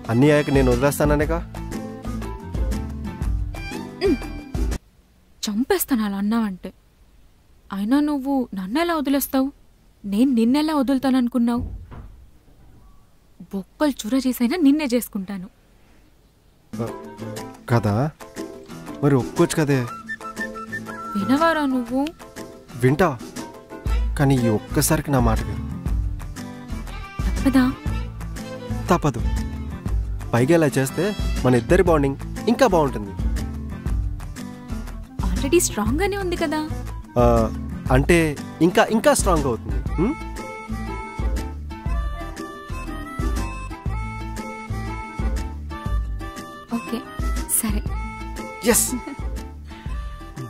అన్నీ అయ్యాక నేను వదిలేస్తాననేగా చంపేస్తాను అలా అన్నావంటే అయినా నువ్వు నన్ను ఎలా వదిలేస్తావు నేను నిన్నెలా వదులుతాననుకున్నావు బొక్కలు చుర చేసైనా నిన్నే చేసుకుంటాను కదా మరి ఒప్పుకోవచ్చు కదే వినవారా నువ్వు వింటా కానీ ఈ ఒక్కసారికి నా మాట విను తప్పదా తప్పదు పైగా ఇలా చేస్తే మన ఇద్దరి బాండింగ్ ఇంకా బాగుంటుంది ఆల్రెడీ స్ట్రాంగ్ గానే ఉంది కదా ఆ, అంటే ఇంకా ఇంకా స్ట్రాంగ్ అవుతుంది ఉం? ఓకే సరే ఎస్